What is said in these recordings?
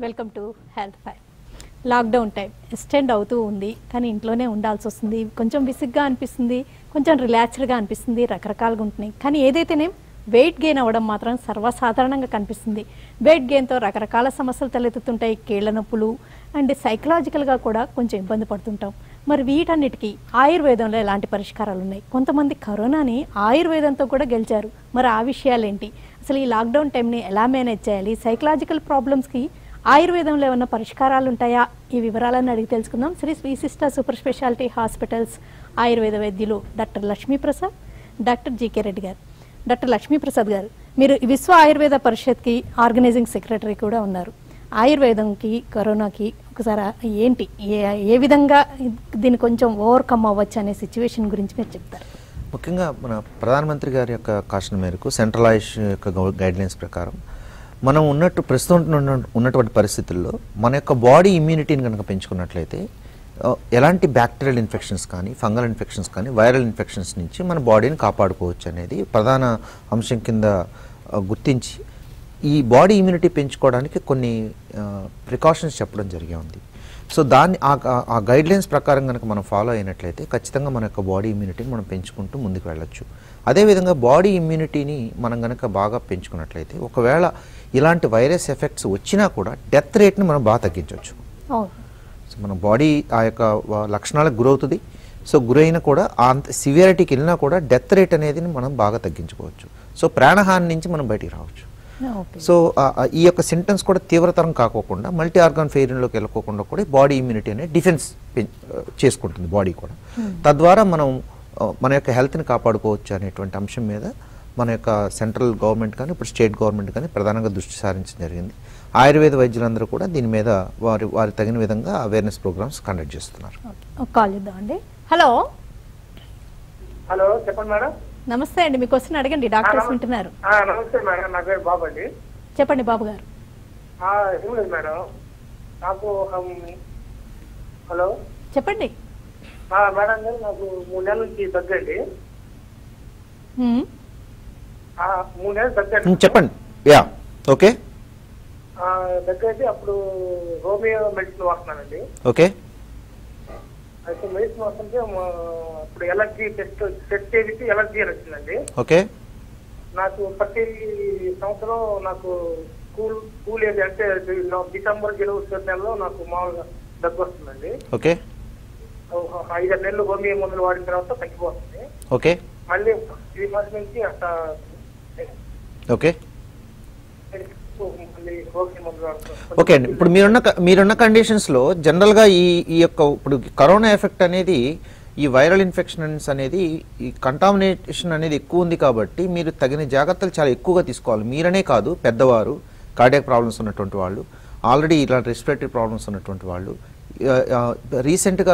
Welcome to health five lockdown time extend అవుతూ ఉంది కానీ ఇంట్లోనే ఉండాల్సి వస్తుంది కొంచెం విసిగ్గా అనిపిస్తుంది కొంచెం రిలాక్స్డ్గా అనిపిస్తుంది రకరకాలుగా ఉంటున్నాయి కానీ ఏదైతేనేం వెయిట్ గెయిన్ అవ్వడం మాత్రం సర్వసాధారణంగా కనిపిస్తుంది వెయిట్ గెయిన్తో రకరకాల సమస్యలు తలెత్తుతుంటాయి కీళ్ల నొప్పులు అండ్ సైకలాజికల్గా కూడా కొంచెం ఇబ్బంది పడుతుంటాం మరి వీటన్నిటికీ ఆయుర్వేదంలో ఎలాంటి పరిష్కారాలు ఉన్నాయి కొంతమంది కరోనాని ఆయుర్వేదంతో కూడా గెలిచారు మరి ఆ విషయాలేంటి అసలు ఈ లాక్డౌన్ టైంని ఎలా మేనేజ్ చేయాలి సైకలాజికల్ ప్రాబ్లమ్స్కి ఆయుర్వేదంలో ఏమైనా పరిష్కారాలు ఉంటాయా ఈ వివరాలను అడిగి తెలుసుకుందాం Shri Srisishta super speciality hospitals Ayurveda వైద్యులు doctor Lakshmiprasad doctor GK Reddy గారు డాక్టర్ లక్ష్మీప్రసాద్ గారు మీరు ఈ విశ్వ ఆయుర్వేద పరిషత్కి ఆర్గనైజింగ్ సెక్రటరీ కూడా ఉన్నారు ఆయుర్వేదంకి కరోనాకి ఒకసారి ఏంటి ఏ ఏ విధంగా దీన్ని కొంచెం ఓవర్కమ్ అవ్వచ్చు అనే సిచ్యువేషన్ గురించి మీరు చెప్తారు ముఖ్యంగా మన ప్రధానమంత్రి గారి యొక్క కాషన్ మేరకు సెంట్రల్ ఆయుష్ యొక్క గైడ్ లైన్స్ ప్రకారం మనం ఉన్నట్టు ప్రస్తుతం ఉన్న- ఉన్నటువంటి పరిస్థితుల్లో మన యొక్క బాడీ ఇమ్యూనిటీని కనుక పెంచుకున్నట్లయితే ఆ, ఎలాంటి బ్యాక్టీరియల్ ఇన్ఫెక్షన్స్ కానీ ఫంగల్ ఇన్ఫెక్షన్స్ కానీ వైరల్ ఇన్ఫెక్షన్స్ నుంచి మన బాడీని కాపాడుకోవచ్చు అనేది ప్రధాన అంశం కింద ఆ, గుర్తించి ఈ బాడీ ఇమ్యూనిటీ పెంచుకోవడానికి కొన్ని ప్రికాషన్స్ చెప్పడం జరిగే ఉంది సో దాన్ని ఆ- ఆ- ఆ గైడ్ లైన్స్ ప్రకారం కనుక మనం ఫాలో అయినట్లయితే ఖచ్చితంగా మన యొక్క బాడీ ఇమ్యూనిటీని మనం పెంచుకుంటూ ముందుకు వెళ్ళొచ్చు అదేవిధంగా బాడీ ఇమ్యూనిటీని మనం కనుక బాగా పెంచుకున్నట్లయితే ఒకవేళ ఇలాంటి వైరస్ ఎఫెక్ట్స్ వచ్చినా కూడా డెత్ రేట్ని మనం బాగా తగ్గించవచ్చు అవును సో మన బాడీ ఆ యొక్క వ- లక్షణాలకు గురవుతుంది సో గురైన కూడా ఆ అంత సివియారిటీకి వెళ్ళినా కూడా డెత్ రేట్ అనేది మనం బాగా తగ్గించుకోవచ్చు సో ప్రాణహాని నుంచి మనం బయటికి రావచ్చు ఓకే సో ఆ- ఆ ఈ యొక్క సింటమ్స్ కూడా తీవ్రతరం కాకోకుండా మల్టీ ఆర్గాన్ ఫెయిరింగ్లోకి వెళ్ళకోకుండా కూడా బాడీ ఇమ్యూనిటీ అనేది డిఫెన్స్ పెం- ఆ, చేసుకుంటుంది బాడీ కూడా తద్వారా మనం ఆ, మన యొక్క హెల్త్ని కాపాడుకోవచ్చు అనేటువంటి అంశం మీద మన యొక్క సెంట్రల్ గవర్నమెంట్ కానీ ఇప్పుడు స్టేట్ గవర్నమెంట్ కానీ ప్రధానంగా దృష్టి సారించడం జరిగింది ఆయుర్వేద వైద్యులందరూ కూడా దీని మీద వారి వారి తగిన విధంగా అవేర్నెస్ ప్రోగ్రామ్స్ కండక్ట్ చేస్తున్నారు ఓకే ఒక కాల్ ఇద్దామండి హలో హలో చెప్పండి మేడం నమస్తే అండి మీ క్వశ్చన్ అడగండి డాక్టర్స్ వింటున్నారు ఆ, నమస్తే మేడం నా పేరు బాబు అండి చెప్పండి బాబు గారు ఆ, ఏం లేదు మేడం నాకు ఒక మ్, హలో చెప్పండి ఆ, మేడం గారు నాకు మూడు నెలల నుంచి దగ్గండి హ్మ్. ఆ, మూడు నెలలు దగ్గండి ఉమ్, చెప్పండి యా ఓకే దగ్గరైతే అప్పుడు హోమియో మెడిసిన్ వాడుతున్నానండి ఓకే అయితే మెడిసిన్ వస్తుంటే మా- ఇప్పుడు ఎలర్జీ టెస్ట్ టెస్ట్ చేసి ఎలర్జీ అని వచ్చిందండి ఓకే నాకు ప్రతి సంవత్సరం నాకు స్కూల్ స్కూల్ ఏది అంటే డిసెంబర్ జనవరి నెలలో నాకు మామూలుగా దగ్గు వస్తుందండి ఓకే ఒక ఐదారు నెలలు హోమియో మందులు వాడిన తర్వాత తగ్గిపోతుంది ఓకే మళ్ళీ త్రీ మంత్స్ నుంచి అట్లా ఓకే మళ్ళీ హోమియో మందులు వాడుతున్నాం. ఓకే అండి ఇప్పుడు మీరున్న క- మీరున్న కండిషన్స్లో జనరల్గా ఈ ఈ యొక్క ఇప్పుడు కరోనా ఎఫెక్ట్ అనేది ఈ వైరల్ ఇన్ఫెక్షన్స్ అనేది ఈ కంటామినేషన్ అనేది ఎక్కువ ఉంది కాబట్టి మీరు తగిన జాగ్రత్తలు చాలా ఎక్కువగా తీసుకోవాలి మీరనే కాదు పెద్దవారు కార్డియాక్ ప్రాబ్లమ్స్ ఉన్నటువంటి వాళ్ళు ఆల్రెడీ ఇలాంటి రెస్పిరేటరీ ప్రాబ్లమ్స్ ఉన్నటువంటి వాళ్ళు రీసెంట్గా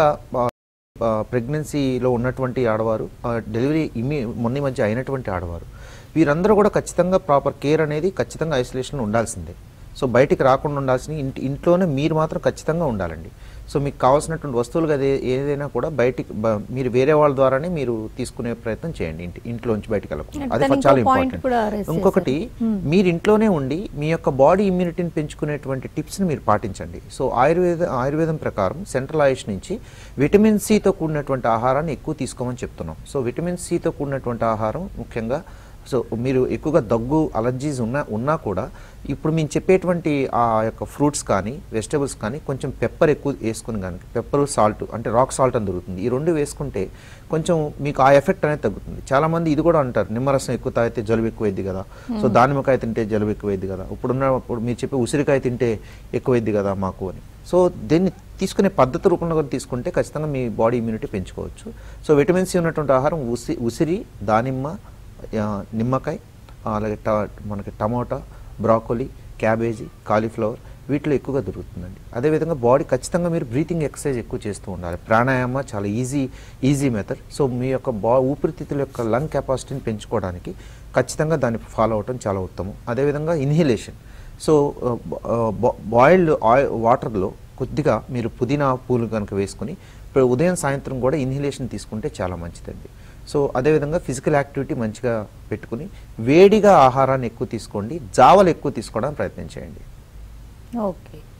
ప్రెగ్నెన్సీలో ఉన్నటువంటి ఆడవారు ఆ, డెలివరీ ఇమ్మి మొన్న ఈ మధ్య అయినటువంటి ఆడవారు వీరందరూ కూడా ఖచ్చితంగా ప్రాపర్ కేర్ అనేది ఖచ్చితంగా ఐసోలేషన్ ఉండాల్సిందే సో బయటికి రాకుండా ఉండాల్సిన ఇంటి ఇంట్లోనే మీరు మాత్రం ఖచ్చితంగా ఉండాలండి సో మీకు కావాల్సినటువంటి వస్తువులు అది ఏదైనా కూడా బయటికి బ- మీరు వేరే వాళ్ళ ద్వారానే మీరు తీసుకునే ప్రయత్నం చేయండి ఇంటి ఇంట్లోంచి బయటికి వెళ్ళకుండా అది దాని చాలా ఇంకో point ఇంపార్టెంట్ కూడా raise ఇంకొకటి చేశారు. మీరు ఇంట్లోనే ఉండి మీ యొక్క బాడీ ఇమ్యూనిటీని పెంచుకునేటువంటి టిప్స్ని మీరు పాటించండి సో ఆయుర్వేద ఆయుర్వేదం ప్రకారం సెంట్రల్ ఆయుష్ నుంచి విటమిన్ సితో కూడినటువంటి ఆహారాన్ని ఎక్కువ తీసుకోమని చెప్తున్నాం సో విటమిన్ సితో కూడినటువంటి ఆహారం ముఖ్యంగా సో మీరు ఎక్కువగా దగ్గు అలర్జీస్ ఉన్నా ఉన్నా కూడా ఇప్పుడు మేము చెప్పేటువంటి ఆ యొక్క ఫ్రూట్స్ కానీ వెజిటబుల్స్ కానీ కొంచెం పెప్పర్ ఎక్కువ వేసుకుని కానీ పెప్పర్ సాల్ట్ అంటే రాక్ సాల్ట్ అని దొరుకుతుంది ఈ రెండు వేసుకుంటే కొంచెం మీకు ఆ ఎఫెక్ట్ అనేది తగ్గుతుంది చాలా మంది ఇది కూడా అంటారు నిమ్మరసం ఎక్కువ తాగితే జలుబు ఎక్కువైంది కదా సో దానిమ్మకాయ తింటే జలుబు ఎక్కువైంది కదా ఇప్పుడున్న ఇప్పుడు మీరు చెప్పే ఉసిరికాయ తింటే ఎక్కువైంది కదా మాకు అని సో దీన్ని తీసుకునే పద్ధతి రూపంలో కూడా తీసుకుంటే ఖచ్చితంగా మీ బాడీ ఇమ్యూనిటీ పెంచుకోవచ్చు సో విటమిన్ సి ఉన్నటువంటి ఆహారం ఉసి ఉసిరి దానిమ్మ ఆ, నిమ్మకాయ ఆ, అలాగే ట మనకి టమోటా బ్రాకోలీ క్యాబేజీ కాలీఫ్లవర్ వీటిలో ఎక్కువగా దొరుకుతుందండి అదేవిధంగా బాడీ ఖచ్చితంగా మీరు బ్రీతింగ్ ఎక్సర్సైజ్ ఎక్కువ చేస్తూ ఉండాలి ప్రాణాయామ చాలా ఈజీ ఈజీ మెథడ్ సో మీ యొక్క బా ఊపిరితిత్తుల యొక్క లంగ్ కెపాసిటీని పెంచుకోవడానికి ఖచ్చితంగా దాన్ని ఫాలో అవటం చాలా ఉత్తమం అదేవిధంగా ఇన్హిలేషన్ సో బాయిల్డ్ ఆయిల్ వాటర్లో కొద్దిగా మీరు పుదీనా పూలు కనుక వేసుకుని ఇప్పుడు ఉదయం సాయంత్రం కూడా ఇన్హిలేషన్ తీసుకుంటే చాలా మంచిదండి సో అదేవిధంగా ఫిజికల్ యాక్టివిటీ మంచిగా పెట్టుకుని వేడిగా ఆహారాన్ని ఎక్కువ తీసుకోండి జావలు ఎక్కువ తీసుకోవడానికి ప్రయత్నం చేయండి ఓకే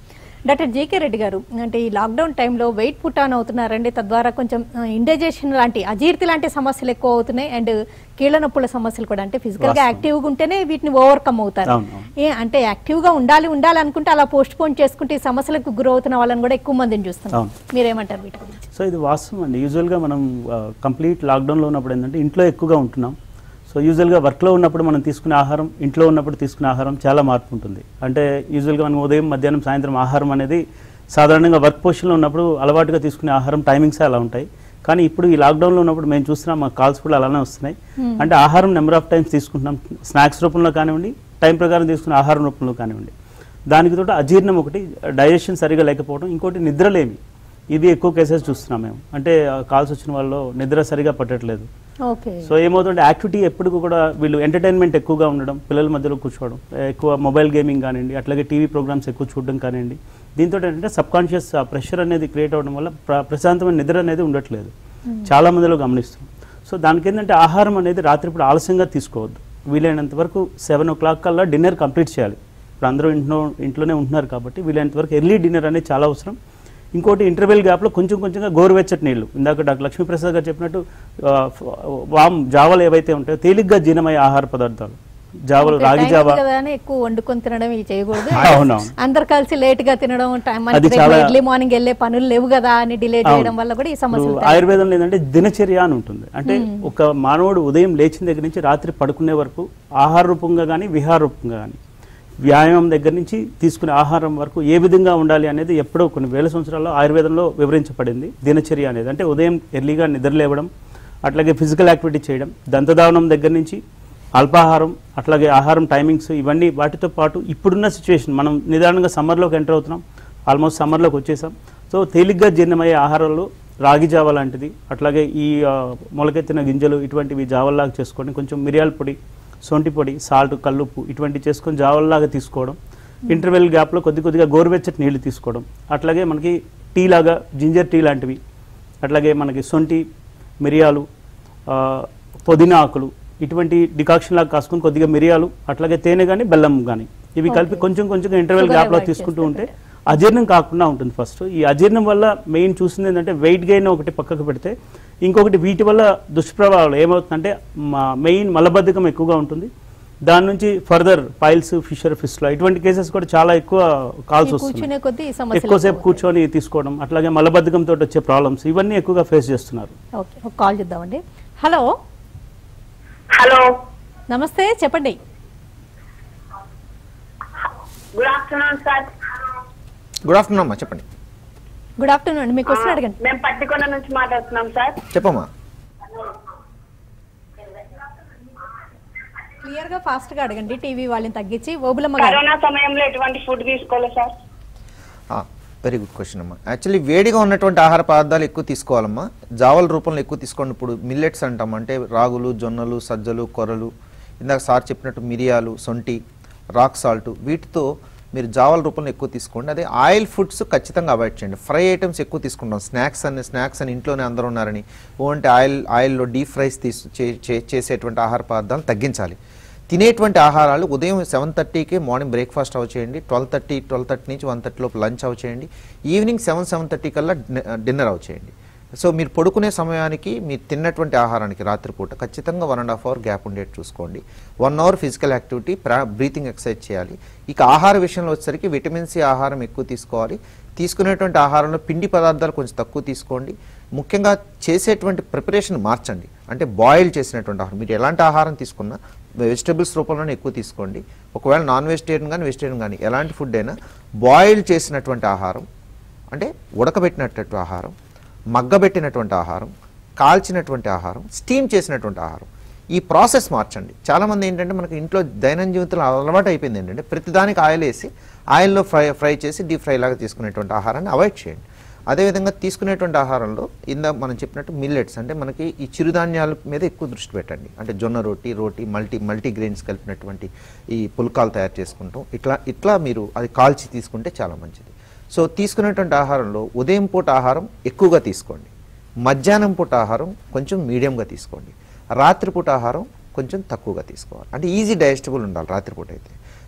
డాక్టర్ జేకే రెడ్డి గారు అంటే ఈ లాక్డౌన్ టైంలో వెయిట్ పుట్ ఆన్ అవుతున్నారండి తద్వారా కొంచెం ఇండైజెషన్ లాంటి అజీర్తి లాంటి సమస్యలు ఎక్కువ అవుతున్నాయి అండ్ కీళ్ళ నొప్పుల సమస్యలు కూడా అంటే ఫిజికల్ గా వాస్తవం. యాక్టివ్గా ఉంటేనే వీటిని ఓవర్కమ్ అవుతారు అవును, అవును. ఏ అంటే యాక్టివ్ గా ఉండాలి ఉండాలి అనుకుంటే అలా పోస్ట్ పోన్ చేసుకుంటే ఈ సమస్యలకు గురవుతున్న వాళ్ళని కూడా ఎక్కువ మందిని చూస్తున్నాం అవును. మీరేమంటారు వీటి గురించి సో ఇది వాస్తవం అండి యూజువల్గా మనం కంప్లీట్ లాక్డౌన్లో ఉన్నప్పుడు ఏంటంటే ఇంట్లో ఎక్కువగా ఉంటున్నాం సో యూజువల్గా వర్క్లో ఉన్నప్పుడు మనం తీసుకునే ఆహారం ఇంట్లో ఉన్నప్పుడు తీసుకునే ఆహారం చాలా మార్పు ఉంటుంది అంటే యూజువల్గా మనం ఉదయం మధ్యాహ్నం సాయంత్రం ఆహారం అనేది సాధారణంగా వర్క్ పొజిషన్లో ఉన్నప్పుడు అలవాటుగా తీసుకునే ఆహారం టైమింగ్స్ అలా ఉంటాయి కానీ ఇప్పుడు ఈ లాక్డౌన్లో ఉన్నప్పుడు మేము చూస్తున్నాం మా కాల్స్ కూడా అలానే వస్తున్నాయి అంటే ఆహారం నెంబర్ ఆఫ్ టైమ్స్ తీసుకుంటున్నాం స్నాక్స్ రూపంలో కానివ్వండి టైం ప్రకారం తీసుకునే ఆహారం రూపంలో కానివ్వండి దానికి తోట అజీర్ణం ఒకటి డైజెషన్ సరిగా లేకపోవడం ఇంకోటి నిద్రలేమి ఇది ఎక్కువ కేసెస్ చూస్తున్నాం మేము అంటే కాల్స్ వచ్చిన వాళ్ళు నిద్ర సరిగా పట్టట్లేదు ఓకే సో ఏమవుతుంటే యాక్టివిటీ ఎప్పుడు కూడా వీళ్ళు ఎంటర్టైన్మెంట్ ఎక్కువగా ఉండడం పిల్లల మధ్యలో కూర్చోవడం ఎక్కువ మొబైల్ గేమింగ్ కానివ్వండి అట్లాగే టీవీ ప్రోగ్రామ్స్ ఎక్కువ చూడడం కానివ్వండి దీంతో ఏంటంటే సబ్ కాన్షియస్ ప్రెషర్ అనేది క్రియేట్ అవ్వడం వల్ల ప్ర- ప్రశాంతమైన నిద్ర అనేది ఉండట్లేదు చాలా మందిలో గమనిస్తున్నాం సో దానికి ఏంటంటే ఆహారం అనేది రాత్రిపూట ఆలస్యంగా తీసుకోవద్దు వీలైనంత వరకు సెవెన్ ఓ క్లాక్ కల్లా డిన్నర్ కంప్లీట్ చేయాలి ఇప్పుడు అందరూ ఇంట్లో ఇంట్లోనే ఉంటున్నారు కాబట్టి వీలైనంత వరకు ఎర్లీ డిన్నర్ అనేది చాలా అవసరం ఇంకోటి ఇంటర్వెల్ గ్యాప్లో కొంచెం కొంచెంగా గోరువెచ్చటి నీళ్లు ఇందాక డాక్టర్ లక్ష్మీప్రసాద్ గారు చెప్పినట్టు ఆ, ఫ- వామ్ జావలు ఏవైతే ఉంటాయో తేలిగ్గా జీర్ణమయ్యే ఆహార పదార్థాలు జావలు ఓకే, రాగి టైం జావ ఉంది కదా అని ఎక్కువ వండుకొని తినడం ఇవి చేయకూడదు అవునవును. అందరు కలిసి లేట్ గా తినడం టైం అది చాలా- ఎర్లీ మార్నింగ్ వెళ్ళే పనులు లేవు కదా అని డిలే అవును. చేయడం వల్ల కూడా ఈ సమస్యలు ఇప్పుడు ఆయుర్వేదంలో ఏంటంటే దినచర్య అని ఉంటుంది అంటే ఒక మానవుడు ఉదయం లేచిన దగ్గర నుంచి రాత్రి పడుకునే వరకు ఆహార రూపంగా కానీ విహార రూపంగా కానీ వ్యాయామం దగ్గర నుంచి తీసుకునే ఆహారం వరకు ఏ విధంగా ఉండాలి అనేది ఎప్పుడో కొన్ని వేల సంవత్సరాల్లో ఆయుర్వేదంలో వివరించబడింది దినచర్య అనేది అంటే ఉదయం ఎర్లీగా నిద్రలేవడం అట్లాగే ఫిజికల్ యాక్టివిటీ చేయడం దంతధావనం దగ్గర నుంచి అల్పాహారం అట్లాగే ఆహారం టైమింగ్స్ ఇవన్నీ వాటితో పాటు ఇప్పుడున్న సిచ్యువేషన్ మనం నిదానంగా సమ్మర్లోకి ఎంటర్ అవుతున్నాం ఆల్మోస్ట్ సమ్మర్లోకి వచ్చేసాం సో తేలిగ్గా జీర్ణమయ్యే ఆహారాల్లో రాగి జావ లాంటిది అట్లాగే ఈ ఆ, మొలకెత్తిన గింజలు ఇటువంటివి జావల్లాగా చేసుకొని కొంచెం మిరియాల పొడి సొంటి పొడి సాల్ట్ కల్లుప్పు ఇటువంటివి చేసుకొని జావల్లాగా తీసుకోవడం ఇంటర్వెల్ గ్యాప్లో కొద్ది కొద్దిగా గోరువెచ్చటి నీళ్లు తీసుకోవడం అట్లాగే మనకి టీ లాగా జింజర్ టీ లాంటివి అట్లాగే మనకి సొంటి మిరియాలు ఆ, పుదీనా ఆకులు ఇటువంటి డికాక్షన్ లాగా కాసుకొని కొద్దిగా మిరియాలు అట్లాగే తేనె కానీ బెల్లం కానీ ఇవి కలిపి Okay. కొంచెం కొంచెం ఇంటర్వెల్ Sugar గ్యాప్లో avoid తీసుకుంటూ చేస్తే ఉంటే అజీర్ణం కాకుండా ఉంటుంది ఫస్ట్ ఈ అజీర్ణం వల్ల మెయిన్ చూసింది ఏంటంటే వెయిట్ గెయిన్ ఒకటి పక్కకు పెడితే ఇంకొకటి వీటి వల్ల దుష్ప్రభావాలు ఏమవుతుందంటే మా మెయిన్ మలబద్ధకం ఎక్కువగా ఉంటుంది దాని నుంచి ఫర్దర్ పైల్స్ ఫిషర్ ఫిస్లో ఇటువంటి కేసెస్ కూడా చాలా ఎక్కువ కాల్స్ ఈ వస్తున్నాయి కూర్చునే కొద్దీ ఈ సమస్యలు ఎక్కువసేపు ఎక్కువ కూర్చొని తీసుకోవడం అట్లాగే మలబద్ధకంతో వచ్చే ప్రాబ్లమ్స్ ఇవన్నీ ఎక్కువగా ఫేస్ చేస్తున్నారు ఓకే ఒక కాల్ చేద్దామండి హలో హలో నమస్తే చెప్పండి good afternoon sir good afternoon అమ్మా చెప్పండి గుడ్ ఆఫ్టర్నూన్ అండి మీ క్వశ్చన్ అడగండి మేము పట్టికొండ నుంచి మాట్లాడుతున్నాం సార్ చెప్పమ్మా క్లియర్ గా ఫాస్ట్ గా అడగండి టీవీ వాళ్ళని తగ్గించి ఓబులమ్మ గారు కరోనా సమయంలో ఎటువంటి ఫుడ్ తీసుకోవాలి సార్ వెరీ గుడ్ క్వశ్చన్ అమ్మా యాక్చువల్లీ వేడిగా ఉన్నటువంటి ఆహార పదార్థాలు ఎక్కువ తీసుకోవాలమ్మా జావల రూపంలో ఎక్కువ తీసుకోండి ఇప్పుడు మిల్లెట్స్ అంటాం అంటే రాగులు జొన్నలు సజ్జలు కొర్రలు ఇందాక సార్ చెప్పినట్టు మిరియాలు సొంటి రాక్ సాల్ట్ వీటితో మీరు జావల రూపంలో ఎక్కువ తీసుకోండి అదే ఆయిల్ ఫుడ్స్ ఖచ్చితంగా అవాయిడ్ చేయండి ఫ్రై ఐటమ్స్ ఎక్కువ తీసుకుంటాం స్నాక్స్ అని స్నాక్స్ అని ఇంట్లోనే అందరూ ఉన్నారని ఓ అంటే ఆయిల్ ఆయిల్లో డీప్ ఫ్రైస్ తీసు చే- చే- చేసేటువంటి ఆహార పదార్థాలు తగ్గించాలి తినేటువంటి ఆహారాలు ఉదయం సెవెన్ థర్టీకి మార్నింగ్ బ్రేక్ఫాస్ట్ అవ చేయండి ట్వెల్వ్ థర్టీ ట్వెల్వ్ థర్టీ నుంచి వన్ థర్టీ లోపు లంచ్ అవ చేయండి ఈవినింగ్ సెవెన్ సెవెన్ థర్టీ కల్లా డిన్నర్ అవ చేయండి సో మీరు పడుకునే సమయానికి మీరు తిన్నటువంటి ఆహారానికి రాత్రిపూట ఖచ్చితంగా one and half hour gap ఉండేట్టు చూసుకోండి వన్ అవర్ ఫిజికల్ యాక్టివిటీ ప్రా బ్రీతింగ్ ఎక్సర్సైజ్ చేయాలి ఇక ఆహార విషయంలో వచ్చేసరికి విటమిన్ సి ఆహారం ఎక్కువ తీసుకోవాలి తీసుకునేటువంటి ఆహారంలో పిండి పదార్థాలు కొంచెం తక్కువ తీసుకోండి ముఖ్యంగా చేసేటువంటి ప్రిపరేషన్ మార్చండి అంటే బాయిల్ చేసినటువంటి ఆహారం మీరు ఎలాంటి ఆహారం తీసుకున్నా వెజిటబుల్స్ రూపంలోనే ఎక్కువ తీసుకోండి ఒకవేళ నాన్ వెజిటేరియన్ కానీ వెజిటేరియన్ కానీ ఎలాంటి ఫుడ్ అయినా బాయిల్ చేసినటువంటి ఆహారం అంటే ఉడకబెట్టినటువంటి ఆహారం మగ్గబెట్టినటువంటి ఆహారం కాల్చినటువంటి ఆహారం స్టీమ్ చేసినటువంటి ఆహారం ఈ ప్రాసెస్ మార్చండి చాలామంది ఏంటంటే మనకి ఇంట్లో దైనందిన జీవితంలో అలవాటు అయిపోయింది ఏంటంటే ప్రతిదానికి ఆయిల్ వేసి ఆయిల్లో ఫ్రై ఫ్రై చేసి డీప్ ఫ్రై లాగా తీసుకునేటువంటి ఆహారాన్ని అవాయిడ్ చేయండి అదేవిధంగా తీసుకునేటువంటి ఆహారంలో ఇందా మనం చెప్పినట్టు మిల్లెట్స్ అంటే మనకి ఈ చిరుధాన్యాల మీద ఎక్కువ దృష్టి పెట్టండి అంటే జొన్న రోటీ రోటీ మల్టీ మల్టీ గ్రెయిన్స్ కలిపినటువంటి ఈ పుల్కాలు తయారు చేసుకుంటాం ఇట్లా ఇట్లా మీరు అది కాల్చి తీసుకుంటే చాలా మంచిది సో తీసుకునేటువంటి ఆహారంలో ఉదయం పూట ఆహారం ఎక్కువగా తీసుకోండి మధ్యాహ్నం పూట ఆహారం కొంచెం మీడియంగా తీసుకోండి రాత్రిపూట ఆహారం కొంచెం తక్కువగా తీసుకోవాలి అంటే ఈజీ డైజెస్టబుల్ ఉండాలి రాత్రిపూట అయితే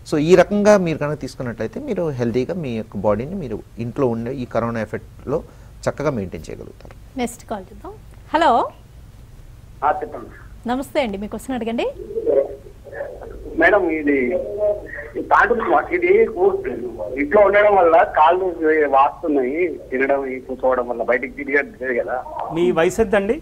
సో ఈ రకంగా మీరు కనుక తీసుకున్నట్లయితే మీరు హెల్తీగా మీ యొక్క బాడీని మీరు ఇంట్లో ఉండే ఈ కరోనా ఎఫెక్ట్లో చక్కగా మెయింటైన్ చేయగలుగుతారు నెక్స్ట్ కాల్ చూద్దాం హలో ఆ, చెప్పండి నమస్తే అండి మీ క్వశ్చన్ అడగండి మేడం ఇది ఈ తాండ్రు ఇది కూ- ఇంట్లో ఉండడం వల్ల కాళ్ళు వాస్తున్నాయి తినడం ఈ కూర్చోవడం వల్ల బయటికి తిరిగట్లేదు కదా మీ వయసు ఎంత అండి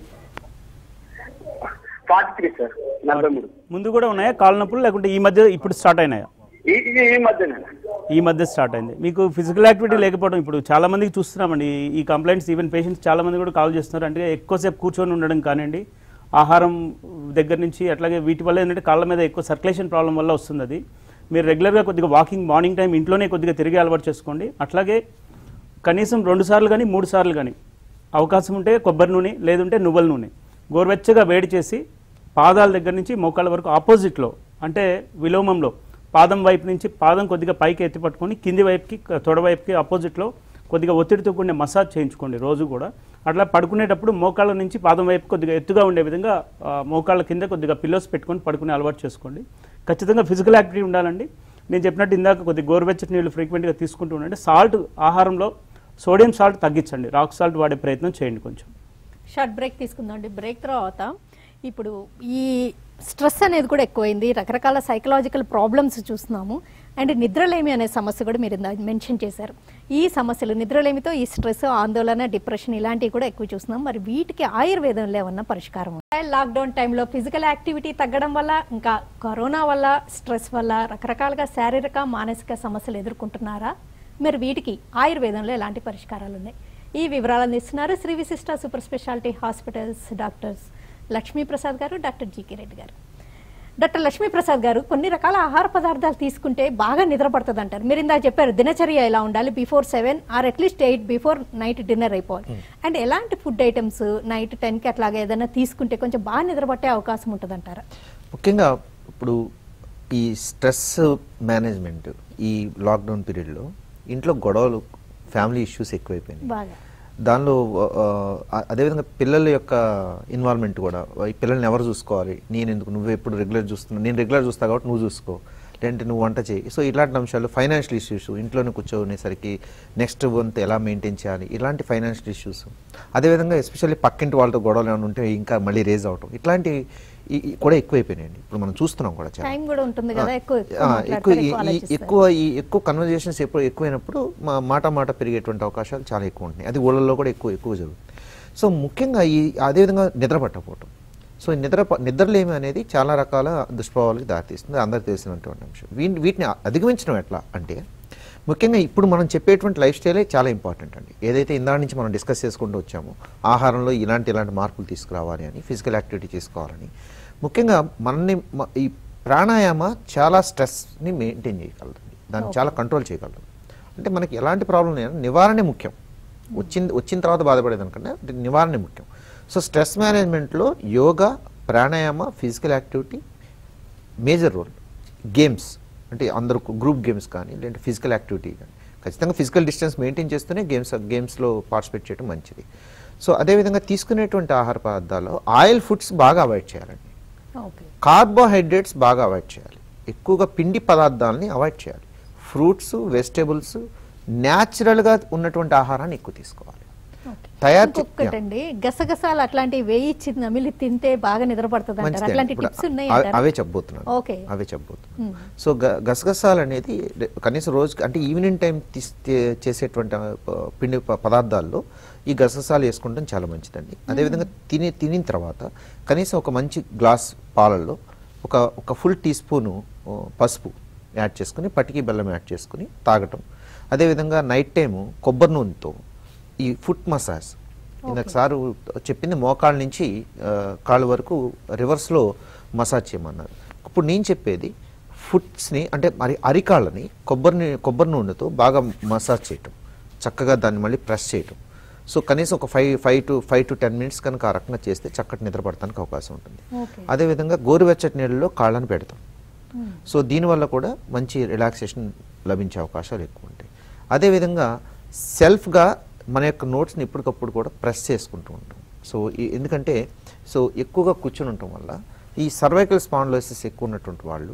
ఫార్టీ త్రీ సార్ నలభై మూడు ముందు కూడా ఉన్నాయా కాళ్ళ నొప్పులు లేకుంటే ఈ మధ్య ఇప్పుడు స్టార్ట్ అయినాయా ఈ- ఇది ఈ మధ్యనే ఈ మధ్య స్టార్ట్ అయింది మీకు ఫిజికల్ యాక్టివిటీ లేకపోవడం ఇప్పుడు చాలా మందికి చూస్తున్నామండి ఈ- ఈ కంప్లైంట్స్ ఈవెన్ పేషెంట్స్ చాలా మంది కూడా కాల్ చేస్తున్నారు అంటే ఎక్కువసేపు కూర్చొని ఉండడం కానివ్వండి ఆహారం దగ్గర నుంచి అట్లాగే వీటి వల్ల ఏంటంటే కాళ్ళ మీద ఎక్కువ సర్క్యులేషన్ ప్రాబ్లం వల్ల వస్తుంది అది మీరు రెగ్యులర్గా కొద్దిగా వాకింగ్ మార్నింగ్ టైం ఇంట్లోనే కొద్దిగా తిరిగి అలవాటు చేసుకోండి అట్లాగే కనీసం రెండు సార్లు కానీ మూడు సార్లు కానీ అవకాశం ఉంటే కొబ్బరి నూనె లేదంటే నువ్వుల నూనె గోరువెచ్చగా వేడి చేసి పాదాల దగ్గర నుంచి మోకాళ్ళ వరకు ఆపోజిట్లో అంటే విలోమంలో పాదం వైపు నుంచి పాదం కొద్దిగా పైకి ఎత్తి పట్టుకొని కింది వైపుకి తొడ వైపుకి ఆపోజిట్లో కొద్దిగా ఒత్తిడితో కూడిన మసాజ్ చేయించుకోండి రోజు కూడా అట్లా పడుకునేటప్పుడు మోకాళ్ళ నుంచి పాదం వైపు కొద్దిగా ఎత్తుగా ఉండే విధంగా ఆ, మోకాళ్ళ కింద కొద్దిగా పిల్లోస్ పెట్టుకొని పడుకునే అలవాటు చేసుకోండి ఖచ్చితంగా ఫిజికల్ యాక్టివిటీ ఉండాలండి నేను చెప్పినట్టు ఇందాక కొద్దిగా గోరువెచ్చటి నీళ్ళు ఫ్రీక్వెంట్గా తీసుకుంటూ ఉండండి సాల్ట్ ఆహారంలో సోడియం సాల్ట్ తగ్గించండి రాక్ సాల్ట్ వాడే ప్రయత్నం చేయండి కొంచెం షార్ట్ బ్రేక్ తీసుకుందామండి బ్రేక్ తర్వాత ఇప్పుడు ఈ స్ట్రెస్ అనేది కూడా ఎక్కువైంది రకరకాల సైకలాజికల్ ప్రాబ్లమ్స్ చూస్తున్నాము అండ్ నిద్రలేమి అనే సమస్య కూడా మీరు ఇందాక మెన్షన్ చేశారు ఈ సమస్యలు నిద్రలేమితో ఈ స్ట్రెస్ ఆందోళన డిప్రెషన్ ఇలాంటివి కూడా ఎక్కువ చూస్తున్నాం మరి వీటికి ఆయుర్వేదంలో ఏమన్నా పరిష్కారం ఉందా? లాక్డౌన్ టైంలో ఫిజికల్ యాక్టివిటీ తగ్గడం వల్ల ఇంకా కరోనా వల్ల స్ట్రెస్ వల్ల రకరకాలుగా శారీరక మానసిక సమస్యలు ఎదుర్కొంటున్నారా మరి వీటికి ఆయుర్వేదంలో ఎలాంటి పరిష్కారాలు ఉన్నాయి ఈ వివరాలు అందిస్తున్నారు Shri Vishishta super speciality hospitals doctors Lakshmiprasad గారు డాక్టర్ జీకే రెడ్డి గారు డాక్టర్ లక్ష్మీప్రసాద్ గారు కొన్ని రకాల ఆహార పదార్థాలు తీసుకుంటే బాగా నిద్ర పడుతుంది అంటారు మీరు ఇందాక చెప్పారు దినచర్య ఎలా ఉండాలి before seven or at least eight before night dinner అయిపోవాలి అండ్ ఎలాంటి ఫుడ్ ఐటమ్స్ నైట్ టెన్కి అట్లాగా ఏదైనా తీసుకుంటే కొంచెం బాగా నిద్ర పట్టే అవకాశం ఉంటుంది అంటారా ముఖ్యంగా ఇప్పుడు ఈ స్ట్రెస్ మేనేజ్మెంట్ ఈ లాక్డౌన్ పీరియడ్లో ఇంట్లో గొడవలు ఫ్యామిలీ ఇష్యూస్ ఎక్కువైపోయినాయి బాగా దానిలో ఆ, అదేవిధంగా పిల్లల యొక్క ఇన్వాల్వ్మెంట్ కూడా ఈ పిల్లల్ని ఎవరు చూసుకోవాలి నేను ఎందుకు నువ్వు ఎప్పుడు రెగ్యులర్ చూస్తున్నావు నేను రెగ్యులర్ చూస్తా కాబట్టి నువ్వు చూసుకో లేదంటే నువ్వు వంట చేయి సో ఇలాంటి అంశాలు ఫైనాన్షియల్ ఇష్యూస్ ఇంట్లోనే కూర్చోనేసరికి నెక్స్ట్ వంత్ ఎలా మెయింటైన్ చేయాలి ఇలాంటి ఫైనాన్షియల్ ఇష్యూస్ అదేవిధంగా ఎస్పెషల్లీ పక్కింటి వాళ్ళతో గొడవలు ఏమైనా ఉంటే ఇంకా మళ్ళీ రేజ్ అవటం ఇట్లాంటి ఈ- ఈ కూడా ఎక్కువైపోయినాయండి ఇప్పుడు మనం చూస్తున్నాం కూడా చాలా టైం కూడా ఉంటుంది కదా ఆ, ఎక్కువ ఎక్కువ ఆ, మాట్లాడతారు, ఎక్కువ ఈ- ఎక్కువ ఈ- ఆలోచిస్తారు. ఎక్కువ ఈ ఎక్కువ కన్వర్జేషన్స్ ఎప్పుడు ఎక్కువైనప్పుడు మా మాట మాట పెరిగేటువంటి అవకాశాలు చాలా ఎక్కువ ఉంటున్నాయి అది ఊళ్ళల్లో కూడా ఎక్కువ ఎక్కువ జరుగుతుంది సో ముఖ్యంగా ఈ అదేవిధంగా నిద్ర పట్టకపోవటం సో ఈ నిద్ర ప- నిద్రలేమి అనేది చాలా రకాల దుష్ప్రభావాలకు దారితీస్తుంది అందరికి తెలిసినటువంటి అంశం వీటి వీటిని అధిగమించడం ఎట్లా అంటే ముఖ్యంగా ఇప్పుడు మనం చెప్పేటువంటి లైఫ్ స్టైలే చాలా ఇంపార్టెంట్ అండి ఏదైతే ఇందా నుంచి మనం డిస్కస్ చేసుకుంటూ వచ్చామో ఆహారంలో ఇలాంటి ఇలాంటి మార్పులు తీసుకురావాలి అని ఫిజికల్ యాక్టివిటీ చేసుకోవాలని ముఖ్యంగా మనల్ని మ- ఈ ప్రాణాయామ చాలా స్ట్రెస్ని మెయింటైన్ చేయగలదు దాన్ని చాలా కంట్రోల్ చేయగలదు అంటే మనకి ఎలాంటి ప్రాబ్లం లేని నివారణే ముఖ్యం వచ్చింది వచ్చిన తర్వాత బాధపడేదానికన్నా నివారణే ముఖ్యం సో స్ట్రెస్ మేనేజ్మెంట్లో yoga pranayama physical activity major role games అంటే అందరూ గ్రూప్ గేమ్స్ కానీ లేదంటే ఫిజికల్ యాక్టివిటీ కానీ ఖచ్చితంగా ఫిజికల్ డిస్టెన్స్ మెయింటైన్ చేస్తూనే గేమ్స్ గేమ్స్లో పార్టిసిపేట్ చేయడం మంచిది సో అదేవిధంగా తీసుకునేటువంటి ఆహార పదార్థాల్లో ఆయిల్ ఫుడ్స్ బాగా అవాయిడ్ చేయాలండి ఓకే కార్బోహైడ్రేట్స్ బాగా అవాయిడ్ చేయాలి ఎక్కువగా పిండి పదార్థాలని అవాయిడ్ చేయాలి ఫ్రూట్స్ వెజిటేబుల్స్ న్యాచురల్గా ఉన్నటువంటి ఆహారాన్ని ఎక్కువ తీసుకోవాలి ఓకే. తయారు చే- ఇంకొకటండి గసగసాలు అట్లాంటివి వేయించి నమిలి తింటే బాగా నిద్రపడుతుంది అంటారు మంచిదే అట్లాంటి ఇప్పుడు టిప్స్ ఉన్నాయి అవ- అంటారా? అవే చెప్పబోతున్నాను ఓకే. అవే చెప్పబోతున్నాను సో గ- గసగసాలు అనేది రె- కనీసం రోజుకి అంటే ఈవినింగ్ టైం తీస్ తే- చేసేటువంటి ఆ, ప- పిండి ప- పదార్థాల్లో ఈ గసగసాలు వేసుకుంటాం చాలా మంచిదండి అదేవిధంగా తిని తినిన తర్వాత కనీసం ఒక మంచి గ్లాస్ పాలల్లో ఒక ఒక ఫుల్ టీ స్పూను ఓ, పసుపు యాడ్ చేసుకుని పటికి బెల్లం యాడ్ చేసుకుని తాగటం అదేవిధంగా నైట్ టైము కొబ్బరి నూనెతో ఈ ఫుట్ మసాజ్ ఇందాక సారు చెప్పింది మోకాళ్ళ నుంచి ఆ, కాళ్ళ వరకు రివర్స్లో మసాజ్ చేయమన్నారు ఇప్పుడు నేను చెప్పేది ఫుట్స్ని అంటే మరి అరికాళ్ళని కొబ్బరిని కొబ్బరి నూనెతో బాగా మసాజ్ చేయటం చక్కగా దాన్ని మళ్ళీ ప్రెస్ చేయటం సో కనీసం ఒక five five to five to ten minutes కనుక ఆ రకంగా చేస్తే చక్కటి నిద్ర పడటానికి అవకాశం ఉంటుంది ఓకే. అదేవిధంగా గోరువెచ్చటి నీళ్ళలో కాళ్ళని పెడతాం సో దీనివల్ల కూడా మంచి రిలాక్సేషన్ లభించే అవకాశాలు ఎక్కువ ఉంటాయి అదేవిధంగా సెల్ఫ్గా మన యొక్క నోట్స్ని ఎప్పటికప్పుడు కూడా ప్రెస్ చేసుకుంటూ ఉంటాం సో ఈ- ఎందుకంటే సో ఎక్కువగా కూర్చొని ఉండటం వల్ల ఈ సర్వైకల్ స్పాండ్లోసిస్ ఎక్కువ ఉన్నటువంటి వాళ్ళు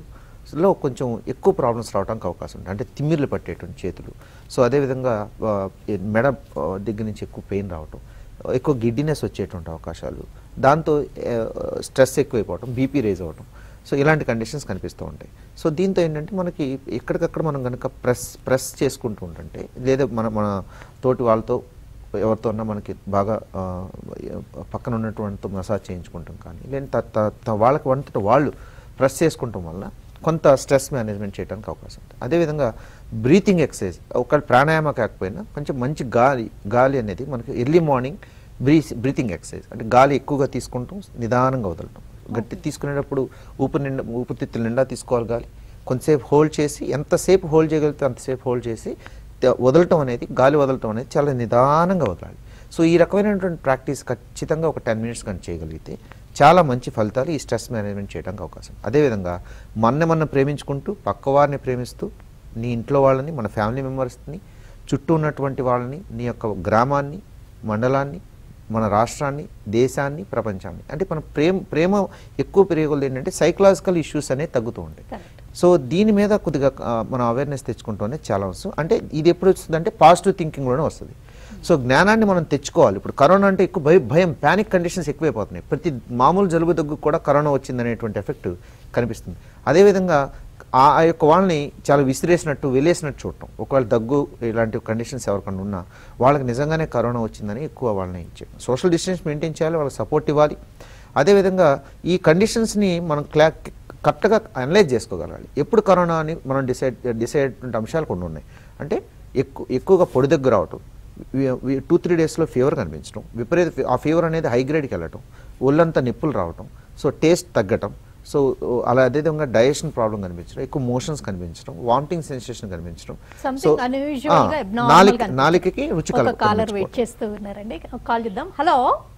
లో కొంచెం ఎక్కువ ప్రాబ్లమ్స్ రావడానికి అవకాశం ఉంటుంది అంటే తిమ్మిర్లు పట్టేటువంటి చేతులు సో అదేవిధంగా ఆ, ఈ మెడ ఆ, దగ్గర నుంచి ఎక్కువ పెయిన్ రావటం ఎక్కువ గిడ్డినెస్ వచ్చేటువంటి అవకాశాలు దాంతో స్ట్రెస్ ఎక్కువైపోవటం బీపీ రేజ్ అవ్వటం సో ఇలాంటి కండిషన్స్ కనిపిస్తూ ఉంటాయి సో దీంతో ఏంటంటే మనకి ఎక్కడికక్కడ మనం కనుక ప్రెస్ ప్రెస్ చేసుకుంటూ ఉంటుంటే లేదా మన మన తోటి వాళ్ళతో ఎవరితో ఉన్నా మనకి బాగా ఆ, పక్కన ఉన్నటువంటి మసాజ్ చేయించుకుంటాం కానీ లేని త- త- త- వాళ్ళకి వంతట వాళ్ళు ప్రెస్ చేసుకుంటాం వల్ల కొంత స్ట్రెస్ మేనేజ్మెంట్ చేయడానికి అవకాశం ఉంటుంది అదేవిధంగా బ్రీతింగ్ ఎక్సర్సైజ్ ఒక ప్రాణాయామ కాకపోయినా కొంచెం మంచి గాలి గాలి అనేది మనకి ఎర్లీ మార్నింగ్ బ్రీ బ్రీతింగ్ ఎక్సర్సైజ్ అంటే గాలి ఎక్కువగా తీసుకుంటాం నిదానంగా వదలటం గట్టి తీసుకునేటప్పుడు ఊపిరి నిండా ఊపిరితిత్తులు నిండా తీసుకోవాలి గాలి కొంతసేపు హోల్డ్ చేసి ఎంతసేపు హోల్డ్ చేయగలిగితే అంతసేపు హోల్డ్ చేసి త- వదలటం అనేది గాలి వదలటం అనేది చాలా నిదానంగా వదలాలి సో ఈ రకమైనటువంటి ప్రాక్టీస్ ఖచ్చితంగా ఒక టెన్ మినిట్స్ కానీ చేయగలిగితే చాలా మంచి ఫలితాలు ఈ స్ట్రెస్ మేనేజ్మెంట్ చేయడానికి అవకాశం అదేవిధంగా మన మన ప్రేమించుకుంటూ పక్కవారిని ప్రేమిస్తూ నీ ఇంట్లో వాళ్ళని మన ఫ్యామిలీ మెంబర్స్ని చుట్టూ ఉన్నటువంటి వాళ్ళని నీ యొక్క గ్రామాన్ని మండలాన్ని మన రాష్ట్రాన్ని దేశాన్ని ప్రపంచాన్ని అంటే మన ప్రేమ ప్రేమ ఎక్కువ పెరిగేది ఏంటంటే సైకలాజికల్ ఇష్యూస్ అనేవి తగ్గుతూ ఉంటాయి Correct. సో దీని మీద కొద్దిగా ఆ, మనం అవేర్నెస్ తెచ్చుకుంటూనే చాలా అవసరం అంటే ఇది ఎప్పుడు వస్తుంది అంటే పాజిటివ్ థింకింగ్లోనే వస్తుంది సో జ్ఞానాన్ని మనం తెచ్చుకోవాలి ఇప్పుడు కరోనా అంటే ఎక్కువ భయం భయం ప్యానిక్ కండిషన్స్ ఎక్కువైపోతున్నాయి ప్రతి మామూలు జలుబు దగ్గు కూడా కరోనా వచ్చిందనేటువంటి ఎఫెక్ట్ కనిపిస్తుంది అదేవిధంగా ఆ ఆ యొక్క వాళ్ళని చాలా విసిరేసినట్టు వెళ్ళేసినట్టు చూడటం ఒకవేళ దగ్గు ఇలాంటి కండిషన్స్ ఎవరికన్నా ఉన్నా వాళ్ళకి నిజంగానే కరోనా వచ్చిందని ఎక్కువ వాళ్ళని ఇచ్చేయడం సోషల్ డిస్టెన్స్ మెయింటైన్ చేయాలి వాళ్ళకి సపోర్ట్ ఇవ్వాలి అదేవిధంగా ఈ కండిషన్స్ని మనం క్లా కరెక్ట్గా అనలైజ్ చేసుకోగలగాలి ఎప్పుడు కరోనా అని మనం డిసైడ్ డిసైడ్ అంశాలు కొన్ని ఉన్నాయి అంటే ఎక్కువ ఎక్కువగా పొడి దగ్గర రావటం టూ త్రీ డేస్లో ఫీవర్ కనిపించడం విపరీత ఫీ- ఆ ఫీవర్ అనేది హై గ్రేడ్కి వెళ్ళటం ఒళ్ళంతా నొప్పులు రావటం సో టేస్ట్ తగ్గటం సో అలా అదేవిధంగా డైజెషన్ ప్రాబ్లం కనిపించడం ఎక్కువ మోషన్స్ కనిపించడం వామిటింగ్ సెన్సేషన్ కనిపించడం సంథింగ్ అన్యూజువల్ గా ఆ, abnormal నాలిక గా నాలికకి రుచి ఒక కల- కాలర్ వెయిట్ కనిపించుకోవడం. చేస్తూ ఉన్నారండి కాల్ చేద్దాం హలో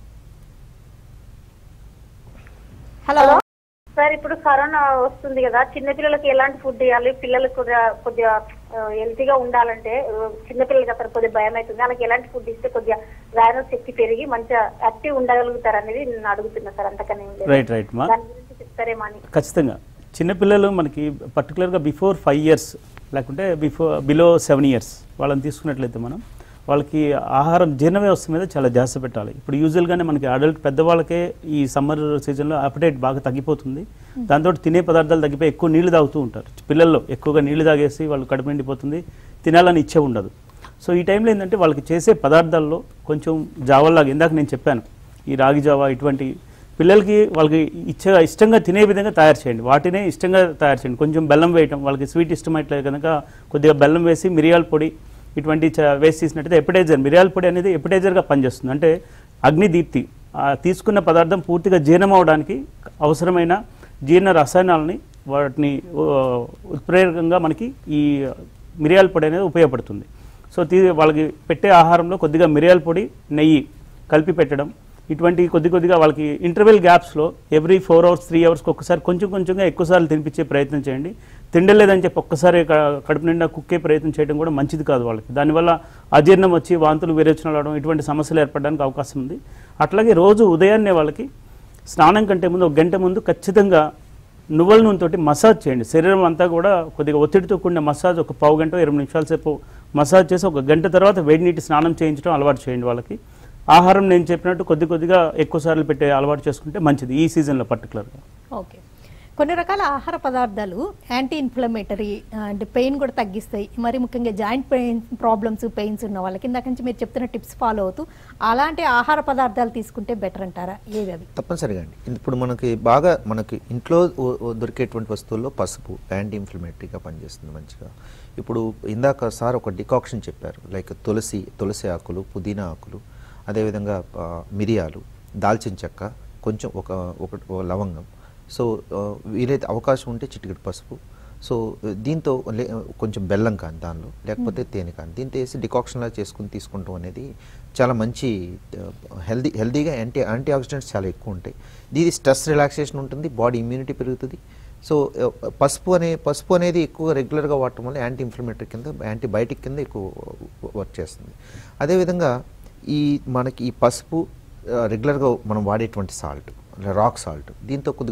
హలో సార్ ఇప్పుడు కరోనా వస్తుంది కదా చిన్న పిల్లలకి ఎలాంటి ఫుడ్ ఇవ్వాలి పిల్లలకు కూడా కొద్దిగా హెల్తీగా ఉండాలంటే ఆ, చిన్న పిల్లలకి అసలు కొద్దిగా భయం అవుతుంది వాళ్ళకి ఎలాంటి ఫుడ్ ఇస్తే కొద్దిగా వ్యాయామ శక్తి పెరిగి మంచిగా యాక్టివ్ ఉండగలుగుతారు అనేది నేను అడుగుతున్నా సార్ అంతకనే ఏం లేదు. రైట్ రైట్ మా దాని గురించి చెప్తారేమో అని ఖచ్చితంగా చిన్నపిల్లలు మనకి పర్టికులర్గా బిఫోర్ ఫైవ్ ఇయర్స్ లేకుంటే బిఫోర్ బిలో సెవెన్ ఇయర్స్ వాళ్ళని తీసుకున్నట్లయితే మనం వాళ్ళకి ఆహారం జీర్ణ వ్యవస్థ మీద చాలా జాస్తి పెట్టాలి ఇప్పుడు యూజువల్గానే మనకి అడల్ట్ పెద్దవాళ్ళకే ఈ సమ్మర్ సీజన్లో అపటైట్ బాగా తగ్గిపోతుంది దాంతో తినే పదార్థాలు తగ్గిపోయి ఎక్కువ నీళ్లు తాగుతూ ఉంటారు పిల్లల్లో ఎక్కువగా నీళ్లు తాగేసి వాళ్ళు కడుపు నిండిపోతుంది తినాలని ఇచ్చే ఉండదు సో ఈ టైంలో ఏంటంటే వాళ్ళకి చేసే పదార్థాల్లో కొంచెం జావల్లాగా ఇందాక నేను చెప్పాను ఈ రాగి జావా ఇటువంటి పిల్లలకి వాళ్ళకి ఇచ్చే ఇష్టంగా తినే విధంగా తయారు చేయండి వాటినే ఇష్టంగా తయారు చేయండి కొంచెం బెల్లం వేయటం వాళ్ళకి స్వీట్ ఇష్టమైతే కనుక కొద్దిగా బెల్లం వేసి మిరియాల పొడి ఇటువంటి చ- వేసి తీసినట్టయితే ఎపిటైజర్ మిరియాల పొడి అనేది ఎపిటైజర్గా పనిచేస్తుంది అంటే అగ్ని దీప్తి ఆ తీసుకున్న పదార్థం పూర్తిగా జీర్ణం అవడానికి అవసరమైన జీర్ణ రసాయనాలని వాటిని ఆ, ఉత్ప్రేరకంగా మనకి ఈ మిరియాల పొడి అనేది ఉపయోగపడుతుంది సో తీ వాళ్ళకి పెట్టే ఆహారంలో కొద్దిగా మిరియాల పొడి నెయ్యి కలిపి పెట్టడం ఇటువంటి కొద్ది కొద్దిగా వాళ్ళకి ఇంటర్వెల్ గ్యాప్స్లో ఎవ్రీ ఫోర్ అవర్స్ త్రీ అవర్స్కి ఒక్కసారి కొంచెం కొంచెంగా ఎక్కువసార్లు తినిపించే ప్రయత్నం చేయండి తిండలేదని చెప్పి ఒక్కసారి క- కడుపు నిండా కుక్కే ప్రయత్నం చేయడం కూడా మంచిది కాదు వాళ్ళకి దానివల్ల అజీర్ణం వచ్చి వాంతులు విరేచనలు అవడం ఇటువంటి సమస్యలు ఏర్పడడానికి అవకాశం ఉంది అట్లాగే రోజు ఉదయాన్నే వాళ్ళకి స్నానం కంటే ముందు ఒక గంట ముందు ఖచ్చితంగా నువ్వుల నూనెతోటి మసాజ్ చేయండి శరీరం అంతా కూడా కొద్దిగా ఒత్తిడితో కూడిన మసాజ్ ఒక పావు గంట ఇరవై నిమిషాల సేపు మసాజ్ చేసి ఒక గంట తర్వాత వేడి నీటి స్నానం చేయించడం అలవాటు చేయండి వాళ్ళకి ఆహారం నేను చెప్పినట్టు కొద్ది కొద్దిగా ఎక్కువ సార్లు పెట్టే అలవాటు చేసుకుంటే మంచిది ఈ సీజన్లో పర్టికులర్గా ఓకే కొన్ని రకాల ఆహార పదార్థాలు యాంటీ ఇన్ఫ్లమేటరీ అంటే పెయిన్ కూడా తగ్గిస్తాయి మరి ముఖ్యంగా జాయింట్ పెయిన్ ప్రాబ్లమ్స్ పెయిన్స్ ఉన్న వాళ్ళకి ఇందాక నుంచి మీరు చెప్తున్న టిప్స్ ఫాలో అవుతూ అలాంటి ఆహార పదార్థాలు తీసుకుంటే బెటర్ అంటారా ఏవి అవి తప్పనిసరిగా అండి ఇప్పుడు మనకి బాగా మనకి ఇంట్లో ఓ- ఓ దొరికేటువంటి వస్తువుల్లో పసుపు యాంటీ ఇన్ఫ్లమేటరీగా పనిచేస్తుంది మంచిగా ఇప్పుడు ఇందాక సార్ ఒక డికాక్షన్ చెప్పారు లైక్ తులసి తులసి ఆకులు పుదీనా ఆకులు అదేవిధంగా ఆ, మిరియాలు దాల్చిన చెక్క కొంచెం ఒక ఒక ఒక లవంగం సో ఆ, వీలైతే అవకాశం ఉంటే చిటికెడు పసుపు సో దీంతో లే- కొంచెం బెల్లం కానీ దానిలో లేకపోతే తేనె కానీ దీంతో వేసి డికాక్షన్లా చేసుకుని తీసుకుంటాం అనేది చాలా మంచి హెల్దీ హెల్దీగా యాంటీ యాంటీ ఆక్సిడెంట్స్ చాలా ఎక్కువ ఉంటాయి దీని స్ట్రెస్ రిలాక్సేషన్ ఉంటుంది బాడీ ఇమ్యూనిటీ పెరుగుతుంది సో ఆ, పసుపు అనే పసుపు అనేది ఎక్కువ రెగ్యులర్గా వాడటం వల్ల యాంటీ ఇన్ఫ్లమేటరీ కింద యాంటీబయాటిక్ కింద ఎక్కువ వర్క్ చేస్తుంది అదేవిధంగా ఈ మనకి ఈ పసుపు ఆ, రెగ్యులర్గా మనం వాడేటువంటి సాల్ట్ రాక్ సాల్ట్ దీంతో కొద్దిగా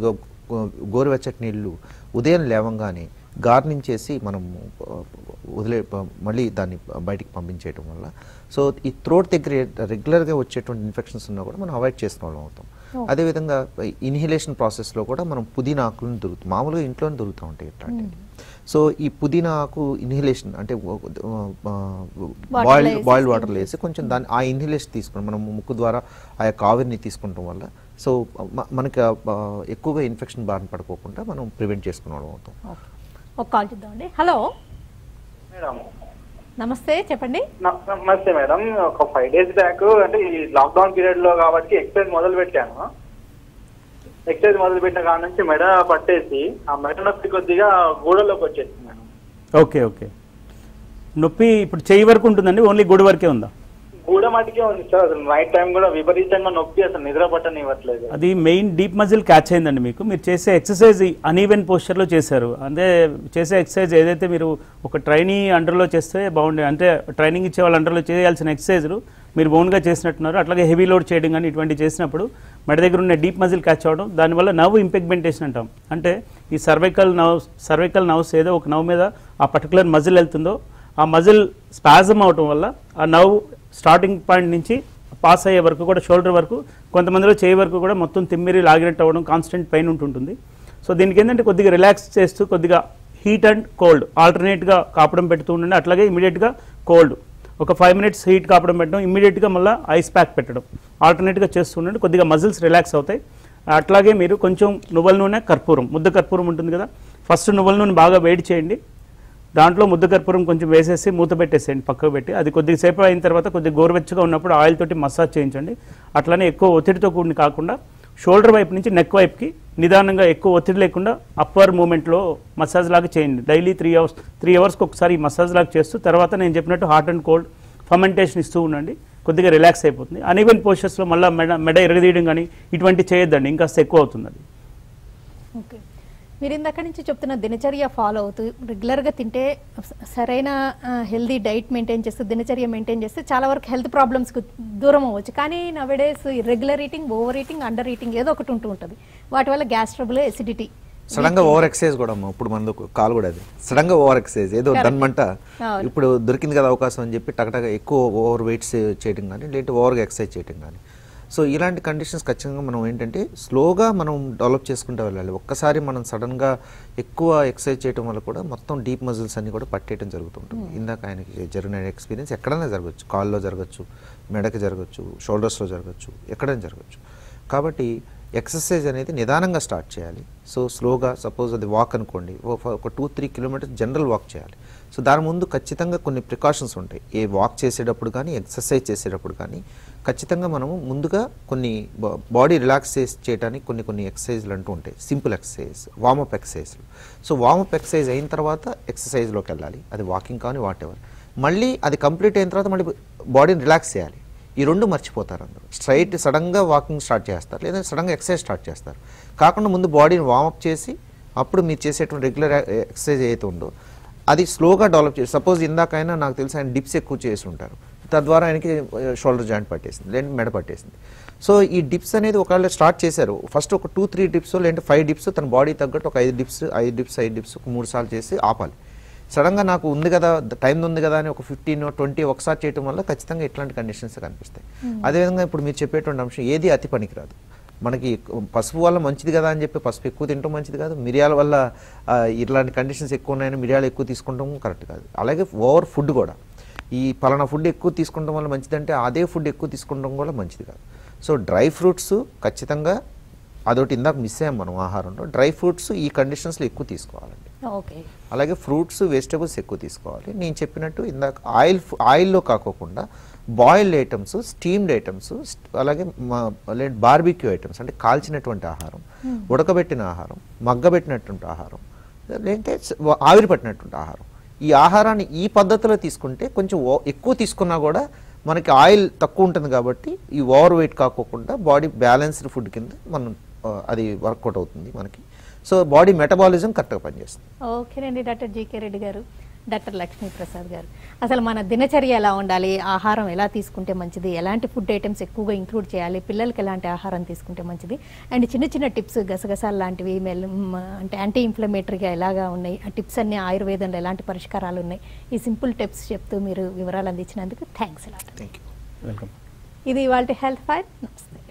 గో- గోరువెచ్చటి నీళ్ళు ఉదయం లేవంగానే గార్నింగ్ చేసి మనం ఆ, వదిలే ప- మళ్ళీ దాన్ని బయటికి పంపించేయటం వల్ల సో ఈ థ్రోట్ దగ్గర రెగ్యులర్గా వచ్చేటువంటి ఇన్ఫెక్షన్స్ ఉన్నా కూడా మనం అవాయిడ్ చేసిన వాళ్ళం అవుతాం అదేవిధంగా ఇన్హిలేషన్ ప్రాసెస్లో కూడా మనం పుదీనా ఆకులను దొరుకుతాం మామూలుగా ఇంట్లోనే దొరుకుతూ ఉంటాయి ఇట్లాంటివి సో ఈ పుదీనా ఆకు ఇన్హిలేషన్ అంటే బాయిల్ వేసి బాయిల్డ్ వాటర్లో వేసి కొంచెం దాన్ని ఆ ఇన్హిలేషన్ తీసుకుని మనం ముక్కు ద్వారా ఆ యొక్క ఆవిరిని తీసుకుంటాం వల్ల సో మ- మనకి ఆ, ఆ, ఎక్కువగా ఇన్ఫెక్షన్ బారిన పడుకోకుండా మనం ప్రివెంట్ చేసుకునే వాళ్ళం అవుతాం ఓకే ఒక కాల్ చూద్దామండి హలో మేడం నమస్తే చెప్పండి న- నమస్తే మేడం ఒక ఫైవ్ డేస్ బ్యాక్ అంటే ఈ లాక్డౌన్ పీరియడ్ లో కాబట్టి ఎక్సర్సైజ్ మొదలు పెట్టాను ఎక్సర్సైజ్ మొదలు పెట్టిన కాడ నుంచి మెడ పట్టేసి ఆ మెడ నొప్పి కొద్దిగా గూడలోకి వచ్చేసింది మేడం ఓకే ఓకే నొప్పి ఇప్పుడు చెయ్యి వరకు ఉంటుందండి ఓన్లీ గుడి వరకే ఉందా గూడ మటుకే ఉంది సార్ అసలు నైట్ టైం కూడా విపరీతంగా నొప్పి అసలు నిద్ర పట్టనివ్వట్లేదు అది మెయిన్ డీప్ మజిల్ క్యాచ్ అయిందండి మీకు మీరు చేసే ఎక్సర్సైజ్ అన్ఈవెన్ పోస్చర్లో చేశారు అంటే చేసే ఎక్సర్సైజ్ ఏదైతే మీరు ఒక ట్రైనీ అండర్లో చేస్తే బాగుండే అంటే ట్రైనింగ్ ఇచ్చే వాళ్ళ అండర్లో చేయాల్సిన ఎక్సర్సైజ్లు మీరు ఓన్గా చేసినట్టున్నారు అట్లాగే హెవీ లోడ్ చేయడం కానీ ఇటువంటి చేసినప్పుడు మెడ దగ్గర ఉన్న డీప్ మజిల్ క్యాచ్ అవడం దానివల్ల నవ్వు ఇంపెగ్మెంటేషన్ అంటాం అంటే ఈ సర్వైకల్ నవ్ సర్వైకల్ నవ్స్ ఏదో ఒక నవ్వు మీద ఆ పర్టికులర్ మజిల్ వెళ్తుందో ఆ మజిల్ స్పాజమ్ అవటం వల్ల ఆ నవ్వు స్టార్టింగ్ పాయింట్ నుంచి పాస్ అయ్యే వరకు కూడా షోల్డర్ వరకు కొంతమందిలో చేయి వరకు కూడా మొత్తం తిమ్మిరి లాగినట్టు అవ్వడం కాన్స్టెంట్ పెయిన్ ఉంటుంటుంది సో దీనికి ఏంటంటే కొద్దిగా రిలాక్స్ చేస్తూ కొద్దిగా హీట్ అండ్ కోల్డ్ ఆల్టర్నేట్గా కాపడం పెడుతూ ఉండండి అట్లాగే ఇమీడియట్గా కోల్డ్ ఒక ఫైవ్ మినిట్స్ హీట్ కాపడం పెట్టడం ఇమీడియట్గా మళ్ళీ ఐస్ ప్యాక్ పెట్టడం ఆల్టర్నేట్గా చేస్తూ ఉండండి కొద్దిగా మజిల్స్ రిలాక్స్ అవుతాయి అట్లాగే మీరు కొంచెం నువ్వుల నూనె కర్పూరం ముద్ద కర్పూరం ఉంటుంది కదా ఫస్ట్ నువ్వుల నూనె బాగా వేడి చేయండి దాంట్లో ముద్ద కర్పూరం కొంచెం వేసేసి మూత పెట్టేసేయండి పక్కకు పెట్టి అది కొద్దిగా సేపు అయిన తర్వాత కొద్దిగా గోరువెచ్చగా ఉన్నప్పుడు ఆయిల్ తోటి మసాజ్ చేయించండి అట్లనే ఎక్కువ ఒత్తిడితో కూడిన కాకుండా షోల్డర్ వైపు నుంచి నెక్ వైపుకి నిదానంగా ఎక్కువ ఒత్తిడి లేకుండా అప్పర్ మూమెంట్లో మసాజ్ లాగా చేయండి డైలీ త్రీ అవర్స్ త్రీ అవర్స్కి ఒకసారి ఈ మసాజ్ లాగా చేస్తూ తర్వాత నేను చెప్పినట్టు హాట్ అండ్ కోల్డ్ ఫర్మెంటేషన్ ఇస్తూ ఉండండి కొద్దిగా రిలాక్స్ అయిపోతుంది అన్ఈవెన్ పోస్టర్స్లో మళ్ళీ మెడ మెడ ఎరగదీయడం కానీ ఇటువంటి చేయొద్దండి ఇంకాస్త ఎక్కువ అవుతుంది అది ఓకే మీరు ఇందాక నుంచి చెప్తున్న దినచర్య ఫాలో అవుతూ రెగ్యులర్గా తింటే స- సరైన హెల్దీ డైట్ మెయింటైన్ చేస్తూ దినచర్య మెయింటైన్ చేస్తే చాలా వరకు హెల్త్ ప్రాబ్లమ్స్కి దూరం అవ్వచ్చు కానీ nowadays regular eating over eating under eating ఏదో ఒకటి ఉంటూ ఉంటుంది వాటి వల్ల గ్యాస్ ట్రబుల్ ఎసిడిటీ సడన్ గా ఓవర్ ఎక్సైజ్ కూడా అమ్మ ఇప్పుడు మనది ఒక కాల్ కూడా అది సడన్ గా ఓవర్ ఎక్సైజ్ ఏదో Correct. దన్మంట అవును. ఇప్పుడు దొరికింది కదా అవకాశం అని చెప్పి టకటక ఎక్కువ ఓవర్ వెయిట్స్ చేయడం కానీ లేదంటే ఓవర్గా ఎక్సైజ్ చేయడం కానీ సో ఇలాంటి కండిషన్స్ ఖచ్చితంగా మనం ఏంటంటే స్లోగా మనం డెవలప్ చేసుకుంటూ వెళ్ళాలి ఒక్కసారి మనం సడన్గా ఎక్కువ ఎక్సర్సైజ్ చేయడం వల్ల కూడా మొత్తం డీప్ మజిల్స్ అన్ని కూడా పట్టేయడం జరుగుతుంటుంది ఇందాక ఆయనకి జరిగిన ఎక్స్పీరియన్స్ ఎక్కడైనా జరగచ్చు కాల్లో జరగచ్చు మెడకి జరగచ్చు షోల్డర్స్లో జరగచ్చు ఎక్కడైనా జరగచ్చు కాబట్టి ఎక్సర్సైజ్ అనేది నిదానంగా స్టార్ట్ చేయాలి సో స్లోగా సపోజ్ అది వాక్ అనుకోండి ఓ- ఒక two three kilometres general walk చేయాలి సో దాని ముందు ఖచ్చితంగా కొన్ని ప్రికాషన్స్ ఉంటాయి ఏ వాక్ చేసేటప్పుడు కానీ ఎక్సర్సైజ్ చేసేటప్పుడు కానీ ఖచ్చితంగా మనము ముందుగా కొన్ని బాడీ రిలాక్స్ చేయడానికి కొన్ని కొన్ని ఎక్సర్సైజ్లు అంటూ ఉంటాయి సింపుల్ ఎక్సర్సైజ్ వామప్ ఎక్సర్సైజ్లు సో వామప్ ఎక్సర్సైజ్ అయిన తర్వాత ఎక్సర్సైజ్లోకి వెళ్ళాలి అది వాకింగ్ కానీ వాట్ ఎవర్ మళ్ళీ అది కంప్లీట్ అయిన తర్వాత మళ్ళీ బాడీని రిలాక్స్ చేయాలి ఈ రెండు మర్చిపోతారు అందరూ స్ట్రైట్ సడన్గా వాకింగ్ స్టార్ట్ చేస్తారు లేదా సడన్గా ఎక్సర్సైజ్ స్టార్ట్ చేస్తారు కాకుండా ముందు బాడీని వామప్ చేసి అప్పుడు మీరు చేసేటువంటి రెగ్యులర్ ఎక్సర్సైజ్ ఏదైతే ఉందో అది స్లోగా డెవలప్ చేసి సపోజ్ ఇందాకైనా నాకు తెలిసి ఆయన డిప్స్ ఎక్కువ చేసి ఉంటారు తద్వారా ఆయనకి షోల్డర్ జాయింట్ పట్టేసింది లేదంటే మెడ పట్టేసింది సో ఈ డిప్స్ అనేది ఒకవేళ స్టార్ట్ చేశారు ఫస్ట్ ఒక టూ త్రీ డిప్స్ లేదంటే ఫైవ్ డిప్స్ తన బాడీ తగ్గట్టు ఒక ఐదు డిప్స్ ఐదు డిప్స్ ఐదు డిప్స్ ఒక మూడు సార్లు చేసి ఆపాలి సడన్గా నాకు ఉంది కదా టైం ఉంది కదా అని ఒక ఫిఫ్టీన్ ట్వంటీ ఒకసారి చేయడం వల్ల ఖచ్చితంగా ఇట్లాంటి కండిషన్స్ కనిపిస్తాయి అదేవిధంగా ఇప్పుడు మీరు చెప్పేటువంటి అంశం ఏది అతి పనికిరాదు మనకి పసుపు వల్ల మంచిది కదా అని చెప్పి పసుపు ఎక్కువ తినడం మంచిది కాదు మిరియాల వల్ల ఆ, ఇట్లాంటి కండిషన్స్ ఎక్కువ ఉన్నాయని మిరియాలు ఎక్కువ తీసుకుంటాం కరెక్ట్ కాదు అలాగే ఓవర్ ఫుడ్ కూడా ఈ పలానా ఫుడ్ ఎక్కువ తీసుకుంటాం వల్ల మంచిదంటే అదే ఫుడ్ ఎక్కువ తీసుకుంటాం కూడా మంచిది కాదు సో డ్రై ఫ్రూట్స్ ఖచ్చితంగా అదొకటి ఇందాక మిస్ అయ్యాం మనం ఆహారంలో డ్రై ఫ్రూట్స్ ఈ కండిషన్స్లో ఎక్కువ తీసుకోవాలండి ఓకే అలాగే ఫ్రూట్స్ వెజిటబుల్స్ ఎక్కువ తీసుకోవాలి నేను చెప్పినట్టు ఇందాక ఆయిల్ ఆయిల్లో కాకోకుండా బాయిల్డ్ ఐటమ్స్ స్టీమ్డ్ ఐటమ్స్ అలాగే బార్బిక్యూ ఐటమ్స్ అంటే కాల్చినటువంటి ఆహారం ఉడకబెట్టిన ఆహారం మగ్గబెట్టినటువంటి ఆహారం లేదంటే స- ఆవిరి పట్టినటువంటి ఆహారం ఈ ఆహారాన్ని ఈ పద్ధతిలో తీసుకుంటే కొంచెం ఓ- ఎక్కువ తీసుకున్నా కూడా మనకి ఆయిల్ తక్కువ ఉంటుంది కాబట్టి ఈ ఓవర్ వెయిట్ కాకోకుండా బాడీ బ్యాలెన్స్డ్ ఫుడ్ కింద మనం ఆ, అది వర్కౌట్ అవుతుంది మనకి సో బాడీ మెటబాలిజం కరెక్ట్గా పనిచేస్తుంది ఓకేనండి డాక్టర్ జీకే రెడ్డి గారు డాక్టర్ లక్ష్మీ ప్రసాద్ గారు అసలు మన దినచర్య ఎలా ఉండాలి ఆహారం ఎలా తీసుకుంటే మంచిది ఎలాంటి ఫుడ్ ఐటమ్స్ ఎక్కువగా ఇంక్లూడ్ చేయాలి పిల్లలకి ఎలాంటి ఆహారం తీసుకుంటే మంచిది అండ్ చిన్న చిన్న టిప్స్ గసగసాలు లాంటివి మెల్ మ్, అంటే యాంటీ ఇన్ఫ్లమేటరీగా ఎలాగా ఉన్నాయి ఆ టిప్స్ అన్ని ఆయుర్వేదంలో ఎలాంటి పరిష్కారాలు ఉన్నాయి ఈ సింపుల్ టిప్స్ చెప్తూ మీరు వివరాలు అందించినందుకు thanks a lot thank you welcome ఇది వాళ్ళ హెల్త్ ఫైర్ నమస్తే